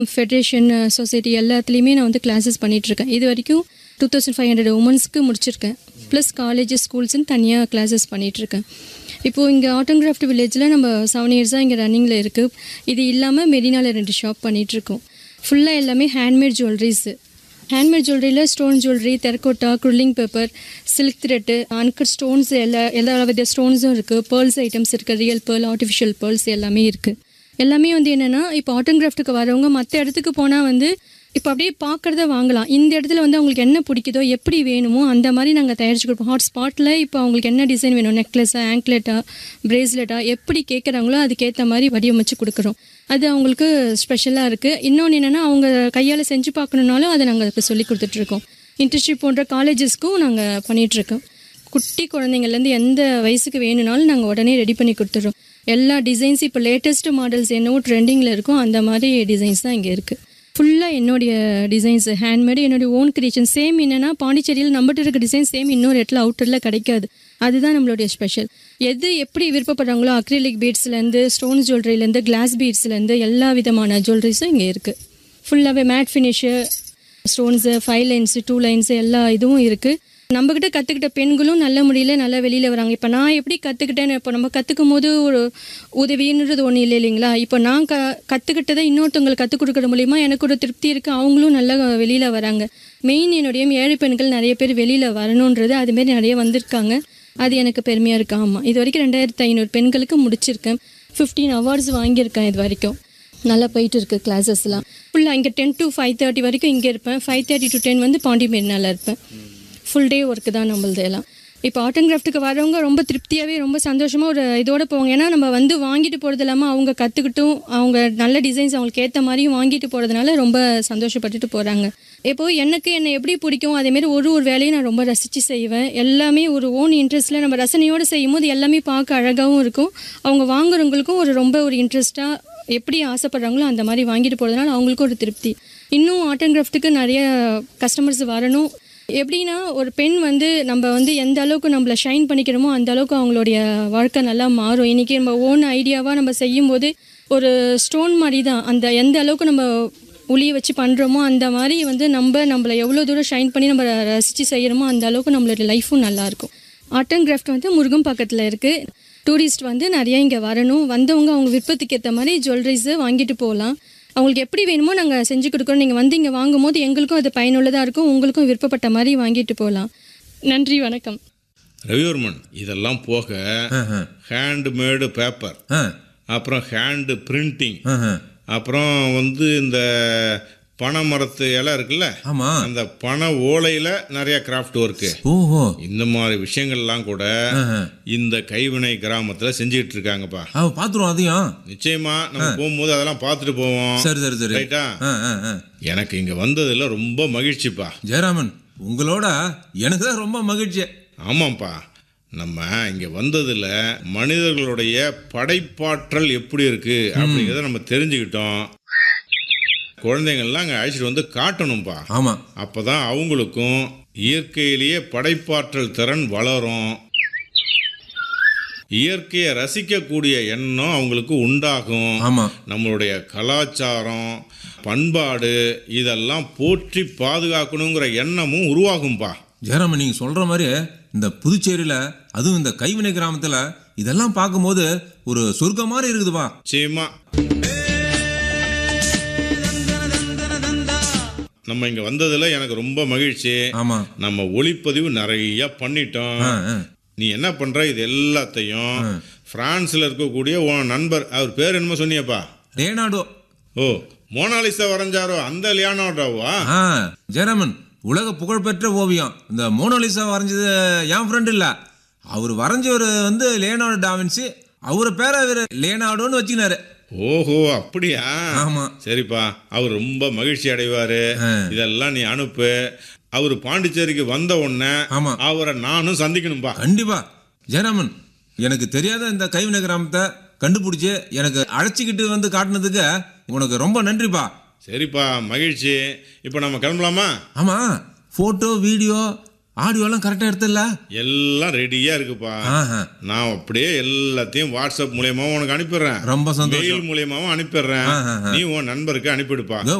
Federation society எல்லாத்துலேயுமே நான் வந்து கிளாஸஸ் பண்ணிகிட்ருக்கேன் இது வரைக்கும் டூ தௌசண்ட் ஃபைவ் ஹண்ட்ரட் உமன்ஸ்க்கு முடிச்சிருக்கேன் ப்ளஸ் காலேஜஸ் ஸ்கூல்ஸ்னு தனியாக கிளாஸஸ் பண்ணிகிட்ருக்கேன் இப்போது இங்கே ஆர்ட் அண்ட் கிராஃப்ட் வில்லேஜில் நம்ம செவன் இயர்ஸாக இங்கே ரன்னிங்கில் இருக்குது இது இல்லாமல் மெரினாவில் ரெண்டு ஷாப் பண்ணிகிட்ருக்கோம் ஃபுல்லாக எல்லாமே ஹேண்ட்மேட் ஜுவல்லரிஸு ஹேண்ட்மேட் ஜுவல்லரியில் stone jewellery terracotta quilling paper silk thread uncut stones எல்லா எல்லா வித ஸ்டோன்ஸும் இருக்குது பேர்ல்ஸ் ஐட்டம்ஸ் இருக்குது ரியல் பேர்ல் ஆர்டிஃபிஷியல் பேர்ல்ஸ் எல்லாமே இருக்குது எல்லாமே வந்து என்னென்னா இப்போ ஆர்ட் அண்ட் கிராஃப்ட்டுக்கு வரவங்க மற்ற இடத்துக்கு போனால் வந்து இப்போ அப்படியே பார்க்குறத வாங்கலாம் இந்த இடத்துல வந்து அவங்களுக்கு என்ன பிடிக்குதோ எப்படி வேணுமோ அந்த மாதிரி நாங்கள் தயாரிச்சு கொடுப்போம் ஹாட் ஸ்பாட்டில் இப்போ அவங்களுக்கு என்ன டிசைன் வேணும் நெக்லஸா ஆங்க்லெட்டா பிரேஸ்லெட்டா எப்படி கேட்குறாங்களோ அதுக்கேற்ற மாதிரி வடிவமைச்சு கொடுக்குறோம் அது அவங்களுக்கு ஸ்பெஷலாக இருக்குது இன்னொன்று என்னென்னா அவங்க கையால் செஞ்சு பார்க்கணுன்னாலும் அதை நாங்கள் இப்போ சொல்லி கொடுத்துட்ருக்கோம் இன்டர்ன்ஷிப் போன்ற காலேஜஸ்க்கும் நாங்கள் பண்ணிகிட்ருக்கோம் குட்டி குழந்தைங்கள்லேருந்து எந்த வயசுக்கு வேணும்னாலும் நாங்கள் உடனே ரெடி பண்ணி கொடுத்துட்றோம் எல்லா டிசைன்ஸ் இப்போ லேட்டஸ்ட் மாடல்ஸ் என்னவோ ட்ரெண்டிங்கில் இருக்கோ அந்த மாதிரி டிசைன்ஸ் தான் இங்கே இருக்குது ஃபுல்லாக என்னுடைய டிசைன்ஸ் ஹேண்ட்மேடு என்னுடைய ஓன் கிரியேஷன் சேம் என்னென்னா பாண்டிச்சேரியில் நம்மகிட்ட இருக்க டிசைன் சேம் இன்னொரு இடத்துல அவுட்டரில் கிடைக்காது அதுதான் நம்மளுடைய ஸ்பெஷல் எது எப்படி விருப்பப்படுறாங்களோ அக்ரிலிக் பீட்ஸ்லேருந்து ஸ்டோன் ஜுவல்லரிலேருந்து கிளாஸ் பீட்ஸ்லேருந்து எல்லா விதமான ஜுவல்லரிஸும் இங்கே இருக்குது ஃபுல்லாகவே matte finish stones five lines two lines எல்லா இதுவும் இருக்குது நம்மக்கிட்ட கற்றுக்கிட்ட பெண்களும் நல்ல முறையில் நல்லா வெளியில் வராங்க இப்போ நான் எப்படி கற்றுக்கிட்டேன்னு இப்போ நம்ம கற்றுக்கும் போது ஒரு உதவின்றது ஒன்றும் இல்லை இல்லைங்களா இப்போ நான் க கற்றுக்கிட்டதை இன்னொருத்தவங்களுக்கு கற்றுக் கொடுக்குற மூலிமா எனக்கு ஒரு திருப்தி இருக்குது அவங்களும் நல்லா வெளியில் வராங்க மெயின் என்னுடைய ஏழை பெண்கள் நிறைய பேர் வெளியில் வரணுன்றது அதுமாரி நிறைய வந்திருக்காங்க அது எனக்கு பெருமையாக இருக்கு ஆமாம் இது வரைக்கும் ரெண்டாயிரத்து ஐநூறு பெண்களுக்கு முடிச்சிருக்கேன் ஃபிஃப்டீன் அவார்ட்ஸ் வாங்கியிருக்கேன் இது வரைக்கும் நல்லா போயிட்டு இருக்கு கிளாஸஸ்லாம் ஃபுல்லாக இங்கே டென் டு ஃபைவ் தேர்ட்டி வரைக்கும் இங்கே இருப்பேன் ஃபைவ் தேர்ட்டி டு டென் வந்து பாண்டி மெரினால இருப்பேன் ஃபுல் டே ஒர்க்கு தான் நம்மளது எல்லாம் இப்போ ஆர்ட் அண்ட் கிராஃப்ட்டுக்கு வரவங்க ரொம்ப திருப்தியாகவே ரொம்ப சந்தோஷமாக ஒரு இதோட போவாங்க ஏன்னா நம்ம வந்து வாங்கிட்டு போகிறது இல்லாமல் அவங்க கற்றுக்கிட்டும் அவங்க நல்ல டிசைன்ஸ் அவங்களுக்கு ஏற்ற மாதிரியும் வாங்கிட்டு போகிறதுனால ரொம்ப சந்தோஷப்பட்டுட்டு போகிறாங்க இப்போது எனக்கு என்னை எப்படி பிடிக்கும் அதேமாரி ஒரு ஒரு வேலையும் நான் ரொம்ப ரசித்து செய்வேன் எல்லாமே ஒரு ஓன் இன்ட்ரெஸ்ட்டில் நம்ம ரசனையோடு செய்யும் போது எல்லாமே பார்க்க அழகாகவும் இருக்கும் அவங்க வாங்குறவங்களுக்கும் ஒரு ரொம்ப ஒரு இன்ட்ரெஸ்ட்டாக எப்படி ஆசைப்படுறாங்களோ அந்த மாதிரி வாங்கிட்டு போகிறதுனால அவங்களுக்கும் ஒரு திருப்தி இன்னும் ஆர்ட் அண்ட் கிராஃப்ட்டுக்கு நிறைய கஸ்டமர்ஸ் வரணும் எப்படின்னா ஒரு பெண் வந்து நம்ம வந்து எந்த அளவுக்கு நம்மளை ஷைன் பண்ணிக்கிறோமோ அந்த அளவுக்கு அவங்களுடைய வாழ்க்கை நல்லா மாறும் இன்றைக்கி நம்ம ஓன் ஐடியாவாக நம்ம செய்யும்போது ஒரு ஸ்டோன் மாதிரி தான் அந்த எந்த அளவுக்கு நம்ம உளியை வச்சு பண்ணுறோமோ அந்த மாதிரி வந்து நம்ம நம்மளை எவ்வளோ தூரம் ஷைன் பண்ணி நம்ம ரசித்து செய்கிறோமோ அந்த அளவுக்கு நம்மளோட லைஃப்பும் நல்லாயிருக்கும் ஆர்ட் அண்ட் கிராஃப்ட் வந்து முருகம் பக்கத்தில் இருக்குது டூரிஸ்ட் வந்து நிறைய இங்கே வரணும் வந்தவங்க அவங்க விருப்பத்துக்கு ஏற்ற மாதிரி ஜுவல்லரிஸை வாங்கிட்டு போகலாம் அவங்களுக்கு எப்படி வேணுமோ நாங்கள் செஞ்சு கொடுக்குறோம் நீங்கள் வந்து இங்கே வாங்கும் போது எங்களுக்கும் அது பயனுள்ளதாக இருக்கும் உங்களுக்கும் விருப்பப்பட்ட மாதிரி வாங்கிட்டு போகலாம் நன்றி வணக்கம் ரவிவர்மன் இதெல்லாம் போக ஹேண்ட்மேடு பேப்பர் ஆ அப்புறம் ஹேண்டு பிரிண்டிங் ஆஹா. அப்புறம் வந்து இந்த பனை மரத்து இலை இருக்குல்ல ஆமா அந்த பனை ஓலையில நிறைய கிராஃப்ட் ஒர்க்கு ஓஹோ இந்த மாதிரி விஷயங்கள்லாம் கூட ஆஹா. இந்த கைவினை கிராமத்துல செஞ்சுட்டு இருக்காங்கப்பா அவ பாத்துருவோம் அதையும் நிச்சயமா நம்ம போகும்போது அதெல்லாம் பார்த்துட்டு போவோம் சரி சரி சரி ரைட்டா ஆ, ஆ, ஆ. எனக்கு இங்க வந்ததுல ரொம்ப மகிழ்ச்சிப்பா ஜெயராமன் உங்களோட எனக்கு தான் ரொம்ப மகிழ்ச்சி ஆமாம்ப்பா நம்ம இங்க வந்ததுல மனிதர்களுடைய படைப்பாற்றல் எப்படி இருக்கு அப்படிங்கிறத நம்ம தெரிஞ்சுக்கிட்டோம் குழந்தைங்கள்லாம் அங்கே அழைச்சிட்டு வந்து காட்டணும்ப்பா ஆமா அப்பதான் அவங்களுக்கும் இயற்கையிலேயே படைப்பாற்றல் திறன் வளரும் இயற்கையை ரசிக்கக்கூடிய எண்ணம் அவங்களுக்கு உண்டாகும் ஆமா நம்மளுடைய கலாச்சாரம் பண்பாடு இதெல்லாம் போற்றி பாதுகாக்கணுங்கிற எண்ணமும் உருவாகும்பா ஜெயராமன் நீங்க சொல்ற மாதிரி இந்த புதுச்சேரியில அதுவும் இந்த கைவினை கிராமத்துல இதெல்லாம் பார்க்கும்போது ஒரு சொர்க்கம் மாதிரி இருக்குதுப்பா நிச்சயமா நம்ம இங்க வந்ததுல எனக்கு ரொம்ப மகிழ்ச்சி ஆமா நம்ம ஒளிப்பதிவு நிறைய பண்ணிட்டோம் ஆ, ஆ. நீ என்ன பண்ற இது எல்லாத்தையும் பிரான்ஸ்ல இருக்கக்கூடிய உன் நண்பர் அவர் பேர் என்னமோ சொன்னியப்பா லேனாடோ ஓ மோனாலிசா வரைஞ்சாரோ அந்த லியானோடாவா ஆ ஜெயராமன் உலக புகழ்பெற்ற ஓவியம் இந்த மோனோலிசா வரைஞ்சது என் ஃப்ரெண்ட் இல்ல அவர் வரைஞ்சவர் வந்து லியோனார்டோ டாவின்சி அவர் பேரை இவர் லியோனார்டோன்னு வச்சுக்கினாரு ஓஹோ அப்படியா ஆமா சரிப்பா அவர் ரொம்ப மகிழ்ச்சி அடைவாரு ஆ. இதெல்லாம் நீ அனுப்பு அவர் பாண்டிச்சேரிக்கு வந்த உடனே ஆமா அவரை நானும் சந்திக்கணும்பா கண்டிப்பா ஜெயராமன் எனக்கு தெரியாத இந்த கைவினை கிராமத்தை கண்டுபிடிச்சு எனக்கு அழைச்சிக்கிட்டு வந்து காட்டினதுக்கு உனக்கு ரொம்ப நன்றிப்பா சரிப்பா மகிழ்ச்சி இப்போ நம்ம கிளம்பலாமா ஆமா போட்டோ வீடியோ ஆடியோலாம் கரெக்டாக எடுத்துடல எல்லாம் ரெடியா இருக்குப்பா ஆஹா நான் அப்படியே எல்லாத்தையும் வாட்ஸ்அப் மூலியமாவும் உனக்கு அனுப்பிடுறேன் ரொம்ப சந்தோஷம் மெயில் மூலியமாவும் அனுப்பிடுறேன் ஆஹா. நீ உன் நண்பருக்கு அனுப்பிடுப்பா